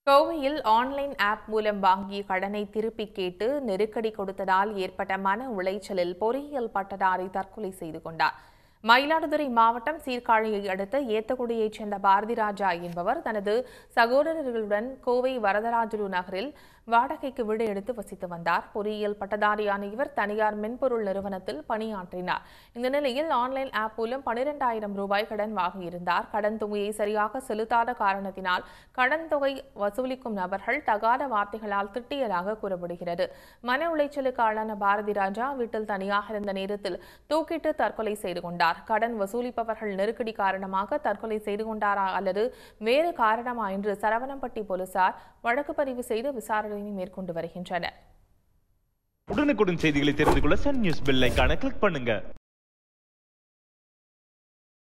கோவையில் online app மூலம் வாங்கிய கடனை திருப்பி கேட்டு நெருக்கடி கொடுத்ததால் ஏற்பட்ட மன உளைச்சலில் பொறியியல் பட்டதாரி தற்கொலை செய்து கொண்டார் மயிலாடுதுறை மாவட்டம் சீர்காழியை அடுத்த ஏத்தக்குடியைச் சேர்ந்த பாரதிராஜா என்பவர் தனது சகோதரர்களுடன் கோவை வரதராஜுலு நகரில் வாடகைக்கு வீடு எடுத்து வசித்து வந்தார் பொறியியல் பட்டதாரியான இவர் தனியார் மென்பொருள் நிறுவனத்தில் பணியாற்றினார் இந்த நிலையில் ஆன்லைன் ஆப் மூலம் பனிரெண்டாயிரம் ரூபாய் கடன் வாங்கியிருந்தார் கடன் தொகையை சரியாக செலுத்தாத காரணத்தினால் கடன் தொகை வசூலிக்கும் நபர்கள் தகாத வார்த்தைகளால் திட்டியதாக கூறப்படுகிறது மன உளைச்சலுக்கு ஆளான பாரதி ராஜா வீட்டில் தனியாக இருந்த நேரத்தில் தூக்கிட்டு தற்கொலை செய்து கொண்டார் கடன் வசூலிப்பவர்கள் நெருக்கடி காரணமாக தற்கொலை செய்து கொண்டாரா அல்லது வேறு காரணமா என்று சரவணம்பட்டி போலீசார் வழக்கு பதிவு செய்து விசாரணை மேற்கொண்டு வருகின்றனர் உடனுக்குடன் செய்திகளை தெரிந்து கொள்ள சன் நியூஸ் பெல் ஐகானை கிளிக் பண்ணுங்க